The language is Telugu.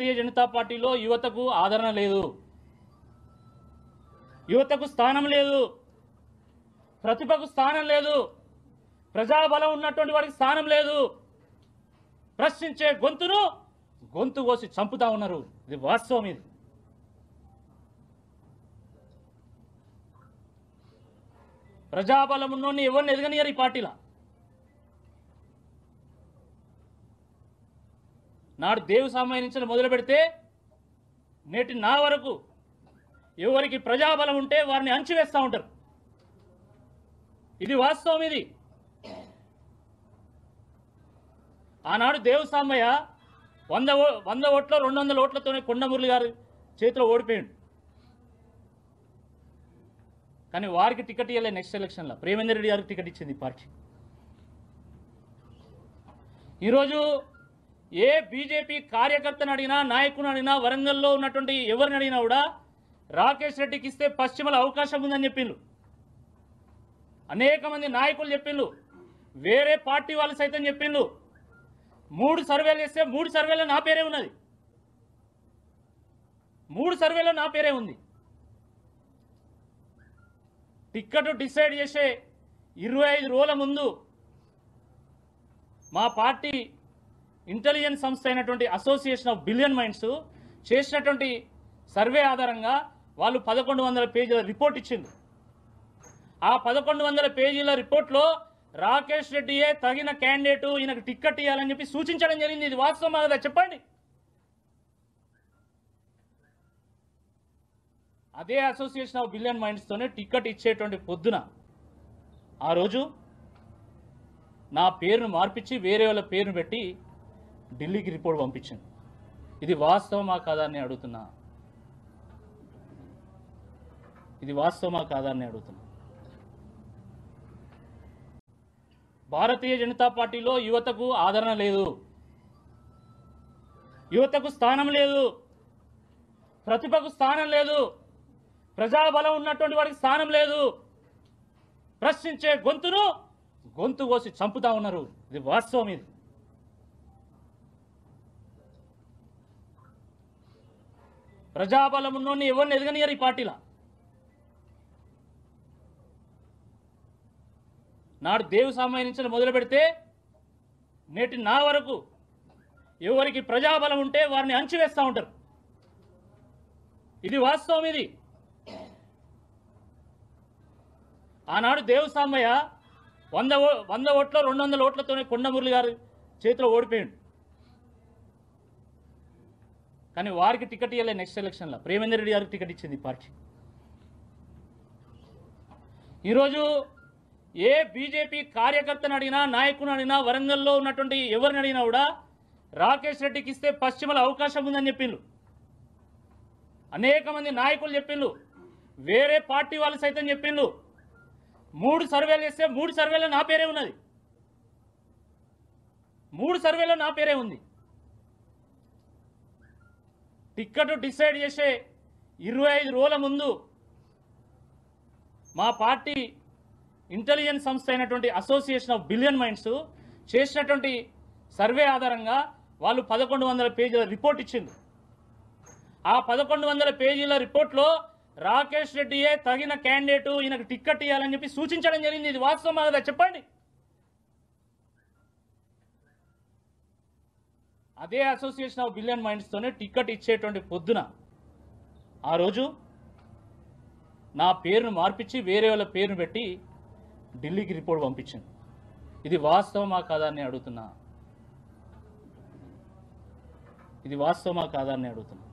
భారతీయ జనతా పార్టీలో యువతకు ఆదరణ లేదు యువతకు స్థానం లేదు ప్రతిభకు స్థానం లేదు ప్రజాబలం ఉన్నటువంటి వాడికి స్థానం లేదు ప్రశ్నించే గొంతును గొంతు కోసి చంపుతా ఉన్నారు ఇది వాస్తవం ఇది ప్రజాబలం ఉన్నోని ఎవరిని ఎదగనియరు ఈ పార్టీలో నాడు దేవు సామాన్య నుంచి మొదలు పెడితే నేటి నా వరకు ఎవరికి ప్రజాబలం ఉంటే వారిని అంచివేస్తూ ఉంటారు ఇది వాస్తవం ఇది ఆనాడు దేవు సామయ్య వంద ఓ- వంద ఓట్ల రెండు వందల ఓట్లతోనే కొండమురళి గారు చేతిలో ఓడిపోయాడు కానీ వారికి టికెట్ ఇవ్వలే నెక్స్ట్ ఎలక్షన్లో ప్రేమేందర్ రెడ్డి గారికి టికెట్ ఇచ్చింది ఈ పార్టీ ఈరోజు ఏ బీజేపీ కార్యకర్తను అడిగినా నాయకుని అడిగినా వరంగల్లో ఉన్నటువంటి ఎవరిని అడిగినా కూడా రాకేష్ రెడ్డికి ఇస్తే పశ్చిమలో అవకాశం ఉందని చెప్పిండ్రు అనేక మంది నాయకులు చెప్పిండ్రు వేరే పార్టీ వాళ్ళు సైతం చెప్పిండ్రు మూడు సర్వేలు చేస్తే మూడు సర్వేలో నా పేరే ఉన్నది మూడు సర్వేలో నా పేరే ఉంది టిక్కెట్ డిసైడ్ చేసే ఇరవై ఐదు రోజుల ముందు మా పార్టీ ఇంటెలిజెన్స్ సంస్థ అయినటువంటి అసోసియేషన్ ఆఫ్ బిలియన్ మైండ్స్ చేసినటువంటి సర్వే ఆధారంగా వాళ్ళు పదకొండు వందల పేజీల రిపోర్ట్ ఇచ్చింది ఆ పదకొండు వందల పేజీల రిపోర్ట్లో రాకేష్ రెడ్డియే తగిన క్యాండిడేటు ఈయనకు టిక్కెట్ ఇవ్వాలని చెప్పి సూచించడం జరిగింది ఇది వాస్తవం కదా చెప్పండి అదే అసోసియేషన్ ఆఫ్ బిలియన్ మైండ్స్తోనే టిక్కెట్ ఇచ్చేటువంటి పొద్దున ఆ రోజు నా పేరును మార్పించి వేరే వాళ్ళ పేరును పెట్టి ఢిల్లీకి రిపోర్ట్ పంపించింది ఇది వాస్తవమా కాదా అని అడుగుతున్నా ఇది వాస్తవమా కాదా అని అడుగుతున్నా భారతీయ జనతా పార్టీలో యువతకు ఆదరణ లేదు యువతకు స్థానం లేదు ప్రతిభకు స్థానం లేదు ప్రజాబలం ఉన్నటువంటి వాడికి స్థానం లేదు ప్రశ్నించే గొంతును గొంతు కోసి చంపుతా ఉన్నారు ఇది వాస్తవం ఇది ప్రజాబలం ఉన్నోని ఎవరిని ఎదగనియరు ఈ పార్టీలో నాడు దేవు సామాన్య నుంచి మొదలు పెడితే నేటి నా వరకు ఎవరికి ప్రజాబలం ఉంటే వారిని అంచివేస్తూ ఉంటారు ఇది వాస్తవం ఇది ఆనాడు దేవు సామయ్య వంద ఓ వంద ఓట్ల రెండు వందల ఓట్లతోనే కొండమురళి గారు చేతిలో ఓడిపోయాడు కానీ వారికి టికెట్ ఇవ్వలే నెక్స్ట్ ఎలక్షన్లో ప్రేమేందర్ రెడ్డి గారికి టికెట్ ఇచ్చింది ఈ పార్టీ ఈరోజు ఏ బీజేపీ కార్యకర్తను అడిగినా నాయకుని అడిగినా వరంగల్లో ఉన్నటువంటి ఎవరిని అడిగినా కూడా రాకేష్ రెడ్డికి ఇస్తే పశ్చిమలో అవకాశం ఉందని చెప్పిండ్రు అనేక మంది నాయకులు చెప్పిండ్రు వేరే పార్టీ వాళ్ళు సైతం చెప్పిండ్రు మూడు సర్వేలు చేస్తే మూడు సర్వేలో నా పేరే ఉన్నది మూడు సర్వేలో నా పేరే ఉంది టిక్కెట్ డిసైడ్ చేసే ఇరవై ఐదు రోజుల ముందు మా పార్టీ ఇంటెలిజెన్స్ సంస్థ అయినటువంటి అసోసియేషన్ ఆఫ్ బిలియన్ మైండ్స్ చేసినటువంటి సర్వే ఆధారంగా వాళ్ళు పదకొండు వందల పేజీల రిపోర్ట్ ఇచ్చింది ఆ పదకొండు వందల పేజీల రిపోర్ట్లో రాకేష్ రెడ్డియే తగిన క్యాండిడేటు ఈయనకు టిక్కెట్ ఇవ్వాలని చెప్పి సూచించడం జరిగింది ఇది వాస్తవం కదా చెప్పండి అదే అసోసియేషన్ ఆఫ్ బిలియన్ మైండ్స్తోనే టిక్కెట్ ఇచ్చేటువంటి పొద్దున ఆ రోజు నా పేరును మార్పించి వేరే వాళ్ళ పేరును పెట్టి ఢిల్లీకి రిపోర్ట్ పంపించింది ఇది వాస్తవమా కాదా అని అడుగుతున్నా ఇది వాస్తవమా కాదా అని అడుగుతున్నా